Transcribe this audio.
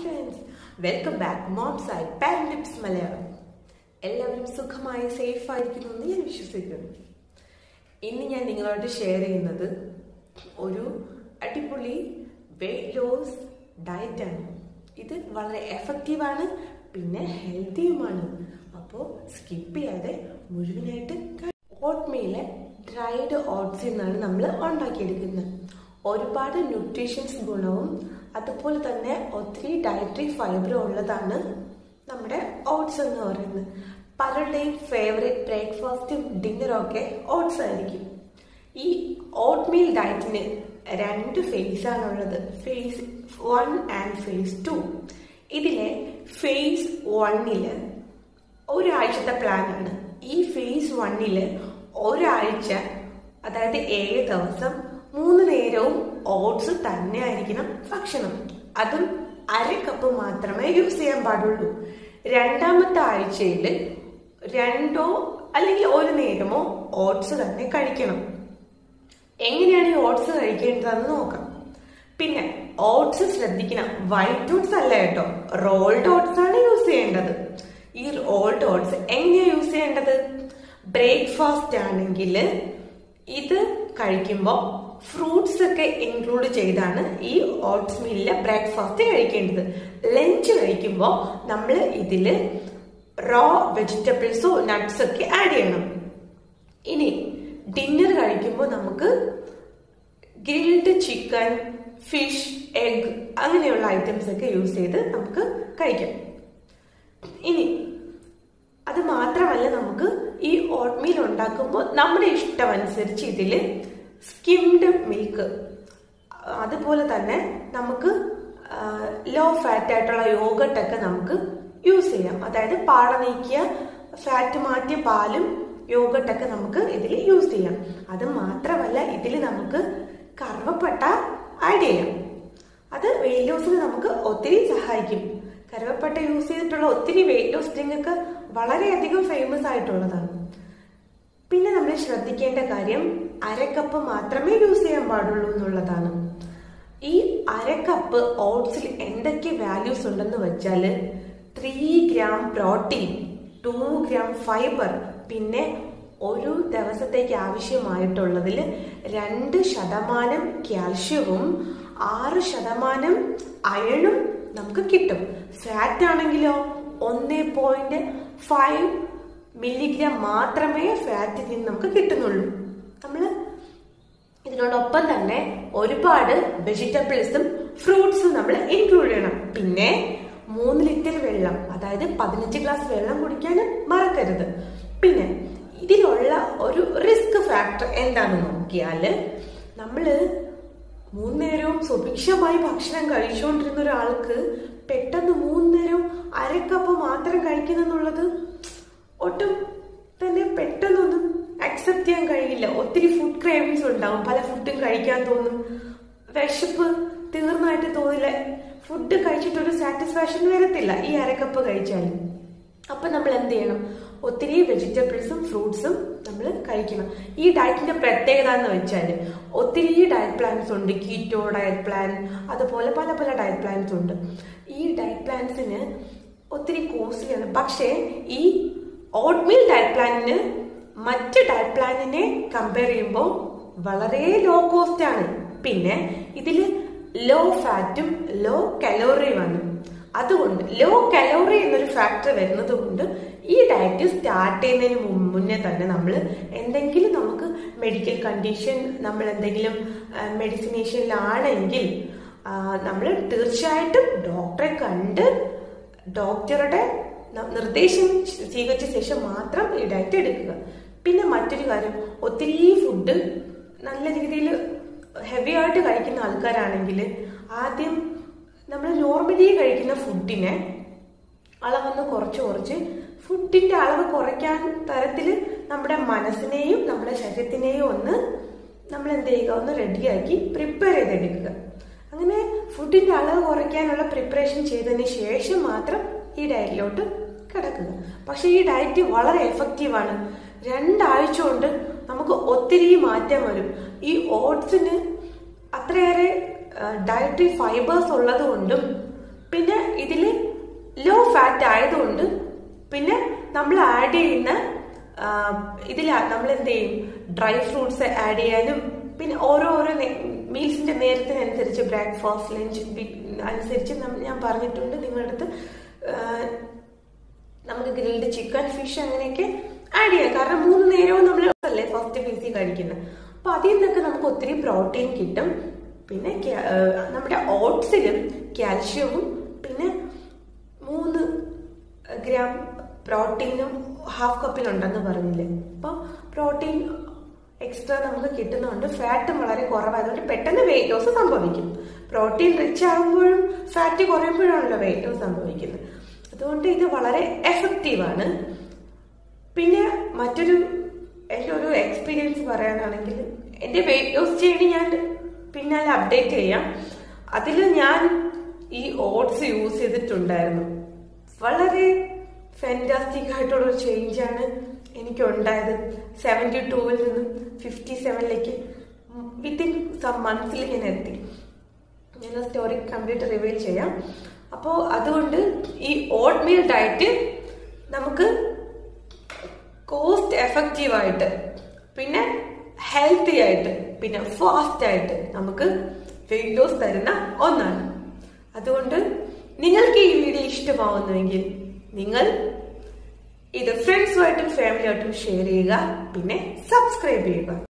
friends welcome back mom side പാരലിപ്സ് മലയാളം എല്ലാവരും സുഖമായി സേഫ് ആയിരിക്കുന്നു എന്ന് ഞാൻ വിശ്വസിക്കുന്നു ഇന്ന് ഞാൻ നിങ്ങളോട് ഷെയർ ചെയ്യുന്നത് ഒരു അടിപൊളി വെയിറ്റ് ലോസ് ഡയറ്റാണ് ഇത് വളരെ എഫക്റ്റീവാണ് പിന്നെ ഹെൽത്തിയുമാണ് അപ്പോൾ സ്കിപ്പ് ചെയ്യാതെ മുഴുവനായിട്ട് ഓട്ട്മീല് ഡ്രൈഡ് ഓട്സ് എന്നാണ് നമ്മൾ ഉണ്ടാക്കിയെടുക്കുന്നത് ഒരുപാട് ന്യൂട്രീഷൻസ് ഗുണവും അതുപോലെ തന്നെ ഒത്തിരി ഡയറ്ററി ഫൈബറും ഉള്ളതാണ് നമ്മുടെ ഓട്സ് എന്ന് പറയുന്നത് പലരുടെയും ഫേവറേറ്റ് ബ്രേക്ക്ഫാസ്റ്റും ഡിന്നറും ഒക്കെ ഓട്സ് ആയിരിക്കും ഈ ഓട്ട്മീൽ ഡയറ്റിന് രണ്ട് ഫേസ് ആണുള്ളത് phase one and phase two ഇതിലെ ഫേസ് വണ്ണില് ഒരാഴ്ചത്തെ പ്ലാനാണ് ഈ ഫേസ് വണ്ണില് ഒരാഴ്ച അതായത് ഏഴ് ദിവസം മൂന്ന് നേരവും ഓട്സ് തന്നെ ആയിരിക്കണം ഭക്ഷണം അതും അര കപ്പ് മാത്രമേ യൂസ് ചെയ്യാൻ പാടുള്ളൂ രണ്ടാമത്തെ ആഴ്ചയിൽ രണ്ടോ അല്ലെങ്കിൽ ഒരു നേരമോ ഓട്സ് തന്നെ കഴിക്കണം എങ്ങനെയാണ് ഈ ഓട്സ് കഴിക്കേണ്ടതെന്ന് നോക്കാം പിന്നെ ഓട്സ് ശ്രദ്ധിക്കണം വൈറ്റ് ഓട്സ് അല്ല കേട്ടോ റോൾഡ് ഓട്സ് ആണ് യൂസ് ചെയ്യേണ്ടത് ഈ റോൾഡ് ഓട്സ് എങ്ങനെയാ യൂസ് ചെയ്യേണ്ടത് ബ്രേക്ക്ഫാസ്റ്റ് ആണെങ്കിൽ ഇത് കഴിക്കുമ്പോൾ ഫ്രൂട്ട്സ് ഒക്കെ ഇൻക്ലൂഡ് ചെയ്താണ് ഈ ഓട്സ് മീലിലെ ബ്രേക്ക്ഫാസ്റ്റ് കഴിക്കേണ്ടത് ലഞ്ച് കഴിക്കുമ്പോൾ നമ്മൾ ഇതിൽ റോ വെജിറ്റബിൾസോ നട്ട്സ് ഒക്കെ ആഡ് ചെയ്യണം ഇനി ഡിന്നർ കഴിക്കുമ്പോൾ നമുക്ക് ഗ്രിൽഡ് ചിക്കൻ ഫിഷ് എഗ് അങ്ങനെയുള്ള ഐറ്റംസ് ഒക്കെ യൂസ് ചെയ്ത് നമുക്ക് കഴിക്കാം ഇനി അത് മാത്രമല്ല നമുക്ക് ഈ ഓട്ട്മീൽ ഉണ്ടാക്കുമ്പോൾ നമ്മുടെ ഇഷ്ടമനുസരിച്ച് ഇതിൽ സ്കിംഡ് മിൽക്ക് അതുപോലെ തന്നെ നമുക്ക് ലോ ഫാറ്റ് ആയിട്ടുള്ള യോഗട്ടൊക്കെ നമുക്ക് യൂസ് ചെയ്യാം അതായത് പാട നീക്കിയ ഫാറ്റ് മാറ്റിയ പാലും യോഗട്ടൊക്കെ നമുക്ക് ഇതിൽ യൂസ് ചെയ്യാം അത് മാത്രമല്ല ഇതിൽ നമുക്ക് കറുവപ്പട്ട ആഡ് ചെയ്യാം അത് വെയിറ്റ് ലോസിന് നമുക്ക് ഒത്തിരി സഹായിക്കും കറുവപ്പട്ട യൂസ് ചെയ്തിട്ടുള്ള ഒത്തിരി വെയിറ്റ് ലോസ് ഡ്രിങ്ക് ഒക്കെ വളരെയധികം ഫേമസ് ആയിട്ടുള്ളതാണ് പിന്നെ നമ്മൾ ശ്രദ്ധിക്കേണ്ട കാര്യം അരക്കപ്പ് മാത്രമേ യൂസ് ചെയ്യാൻ പാടുള്ളൂ എന്നുള്ളതാണ് ഈ അരക്കപ്പ് ഓട്സിൽ എന്തൊക്കെ വാല്യൂസ് ഉണ്ടെന്ന് വെച്ചാൽ three gram protein two gram fibre പിന്നെ ഒരു ദിവസത്തേക്ക് ആവശ്യമായിട്ടുള്ളതിൽ രണ്ട് ശതമാനം കാൽഷ്യവും ആറ് ശതമാനം അയണും നമുക്ക് കിട്ടും ഫാറ്റ് ആണെങ്കിലോ ഒന്ന് പോയിന്റ് ഫൈവ് മില്ലിഗ്രാം മാത്രമേ ഫാറ്റിൽ നിന്ന് നമുക്ക് കിട്ടുന്നുള്ളൂ നമ്മൾ ഇതിനോടൊപ്പം തന്നെ ഒരുപാട് വെജിറ്റബിൾസും ഫ്രൂട്ട്സും നമ്മൾ ഇൻക്ലൂഡ് ചെയ്യണം പിന്നെ മൂന്ന് ലിറ്റർ വെള്ളം അതായത് പതിനഞ്ച് ഗ്ലാസ് വെള്ളം കുടിക്കാനും മറക്കരുത് പിന്നെ ഇതിലുള്ള ഒരു റിസ്ക് ഫാക്ടർ എന്താണെന്ന് നോക്കിയാൽ നമ്മള് മൂന്ന് നേരവും സുഭിക്ഷമായി ഭക്ഷണം കഴിച്ചുകൊണ്ടിരുന്ന ഒരാൾക്ക് പെട്ടെന്ന് മൂന്ന് നേരവും അരക്കപ്പ് മാത്രം കഴിക്കുന്നെന്നുള്ളത് ഒട്ടും തന്നെ പെട്ടെന്നൊന്നും അക്സെപ്റ്റ് ചെയ്യാൻ കഴിയില്ല ഒത്തിരി ഫുഡ് ക്രേവിങ്സ് ഉണ്ടാവും പല ഫുഡും കഴിക്കാൻ തോന്നും വിശപ്പ് തീർന്നായിട്ട് തോന്നില്ല ഫുഡ് കഴിച്ചിട്ടൊരു സാറ്റിസ്ഫാക്ഷൻ വരത്തില്ല ഈ അരക്കപ്പ് കഴിച്ചാൽ അപ്പൊ നമ്മൾ എന്ത് ചെയ്യണം ഒത്തിരി വെജിറ്റബിൾസും ഫ്രൂട്ട്സും നമ്മൾ കഴിക്കണം ഈ ഡയറ്റിന്റെ പ്രത്യേകത എന്ന് വെച്ചാൽ ഒത്തിരി ഡയറ്റ് പ്ലാൻസ് ഉണ്ട് കീറ്റോ ഡയറ്റ് പ്ലാൻ അതുപോലെ പല പല ഡയറ്റ് പ്ലാൻസ് ഉണ്ട് ഈ ഡയറ്റ് പ്ലാൻസിന് ഒത്തിരി കോസ്റ്റ്ലിയാണ് പക്ഷേ ഈ ഓട്ട്മീൽ ഡയറ്റ് പ്ലാനിന് മറ്റ് ഡയറ്റ് പ്ലാനിനെ കമ്പയർ ചെയ്യുമ്പോൾ വളരെ ലോ കോസ്റ്റ് ആണ് പിന്നെ ഇതിൽ ലോ ഫാറ്റും ലോ കലോറിയുമാണ് അതുകൊണ്ട് ലോ കലോറി എന്നൊരു ഫാക്ടർ വരുന്നത് കൊണ്ട് ഈ ഡയറ്റ് സ്റ്റാർട്ട് ചെയ്യുന്നതിന് മുന്നേ തന്നെ നമ്മൾ എന്തെങ്കിലും നമുക്ക് മെഡിക്കൽ കണ്ടീഷൻ നമ്മൾ എന്തെങ്കിലും മെഡിസിനേഷനിലാണെങ്കിൽ നമ്മൾ തീർച്ചയായിട്ടും ഡോക്ടറെ കണ്ട് ഡോക്ടറുടെ നിർദ്ദേശം സ്വീകരിച്ച ശേഷം മാത്രം ഈ ഡയറ്റ് എടുക്കുക പിന്നെ മറ്റൊരു കാര്യം ഒത്തിരി ഫുഡ് നല്ല രീതിയിൽ ഹെവി ആയിട്ട് കഴിക്കുന്ന ആൾക്കാരാണെങ്കിൽ ആദ്യം നമ്മൾ നോർമലി കഴിക്കുന്ന ഫുഡിനെ അളവൊന്ന് കുറച്ച് കുറച്ച് ഫുഡിന്റെ അളവ് കുറയ്ക്കാൻ തരത്തിൽ നമ്മുടെ മനസ്സിനെയും നമ്മുടെ ശരീരത്തിനെയും ഒന്ന് നമ്മൾ എന്ത് ചെയ്യുക ഒന്ന് റെഡിയാക്കി പ്രിപ്പയർ ചെയ്തെടുക്കുക അങ്ങനെ ഫുഡിന്റെ അളവ് കുറയ്ക്കാനുള്ള പ്രിപ്പറേഷൻ ചെയ്തതിന് ശേഷം മാത്രം ഈ ഡയറ്റിലോട്ട് കിടക്കുക പക്ഷെ ഈ ഡയറ്റ് വളരെ എഫക്റ്റീവാണ് രണ്ടാഴ്ച കൊണ്ട് നമുക്ക് ഒത്തിരി മാറ്റം വരും ഈ ഓട്സിന് അത്രയേറെ ഡയറ്ററി ഫൈബേഴ്സ് ഉള്ളത് കൊണ്ടും പിന്നെ പിന്നെ നമ്മൾ ആഡ് ചെയ്യുന്ന ഇതിൽ നമ്മൾ എന്ത് ചെയ്യും ഡ്രൈ ഫ്രൂട്ട്സ് ആഡ് ചെയ്യാനും പിന്നെ ഓരോ ഓരോ മീൽസിന്റെ നേരത്തിനനുസരിച്ച് ബ്രേക്ക്ഫാസ്റ്റ് ലഞ്ച് അനുസരിച്ച് നം- ഞാൻ പറഞ്ഞിട്ടുണ്ട് നിങ്ങളുടെ അടുത്ത് ആ, നമുക്ക് ഗ്രിൽഡ് ചിക്കൻ ഫിഷ് അങ്ങനെയൊക്കെ ആഡ് ചെയ്യാം കാരണം മൂന്ന് നേരവും നമ്മൾ അല്ലേ ഫസ്റ്റ് പീസി കഴിക്കുന്നത് അപ്പൊ അതിൽ നിന്നൊക്കെ നമുക്ക് ഒത്തിരി പ്രോട്ടീൻ കിട്ടും പിന്നെ ക്യാ- ആ, നമ്മുടെ ഓട്സിലും കാൽഷ്യവും പിന്നെ മൂന്ന് ഗ്രാം പ്രോട്ടീനും ഹാഫ് കപ്പിലുണ്ടെന്ന് പറഞ്ഞില്ലേ അപ്പോൾ പ്രോട്ടീൻ എക്സ്ട്രാ നമുക്ക് കിട്ടുന്നതുകൊണ്ട് ഫാറ്റും വളരെ കുറവായതുകൊണ്ട് പെട്ടെന്ന് വെയിറ്റ് ലോസ് സംഭവിക്കും പ്രോട്ടീൻ റിച്ച് ആകുമ്പോഴും ഫാറ്റ് കുറയുമ്പോഴാണല്ലോ വെയിറ്റ് ലോസ് സംഭവിക്കുന്നത് അതുകൊണ്ട് ഇത് വളരെ എഫക്റ്റീവാണ് പിന്നെ മറ്റൊരു എൻ്റെ ഒരു എക്സ്പീരിയൻസ് പറയാനാണെങ്കിൽ എൻ്റെ വെയിറ്റ് ലോസ് ജേണി ഞാൻ പിന്നാലെ അപ്ഡേറ്റ് ചെയ്യാം അതിൽ ഞാൻ ഈ ഓട്സ് യൂസ് ചെയ്തിട്ടുണ്ടായിരുന്നു വളരെ ഫെൻറ്റാസ്റ്റിക് ആയിട്ടുള്ള ഒരു ചേഞ്ചാണ് എനിക്ക് ഉണ്ടായത് സെവൻറ്റി ടൂവിൽ നിന്നും ഫിഫ്റ്റി സെവനിലേക്ക് വിത്തിൻ സം മന്ത്സിൽ ഞാൻ എത്തി ഞാൻ ആ സ്റ്റോറി കംപ്ലീറ്റ് റിവീൽ ചെയ്യാം അപ്പോൾ അതുകൊണ്ട് ഈ ഓട്ട് മീൽ ഡയറ്റ് നമുക്ക് കോസ്റ്റ് എഫക്റ്റീവ് ആയിട്ട് പിന്നെ ഹെൽത്തി ആയിട്ട് പിന്നെ ഫാസ്റ്റ് ആയിട്ട് നമുക്ക് വെയിറ്റ് ലോസ് തരുന്ന ഒന്നാണ് അതുകൊണ്ട് നിങ്ങൾക്ക് ഈ വീഡിയോ ഇഷ്ടമാവുന്നുവെങ്കിൽ നിങ്ങൾ ഇത് ഫ്രണ്ട്സുമായിട്ടും ഫാമിലിയായിട്ടും ഷെയർ ചെയ്യുക പിന്നെ സബ്സ്ക്രൈബ് ചെയ്യുക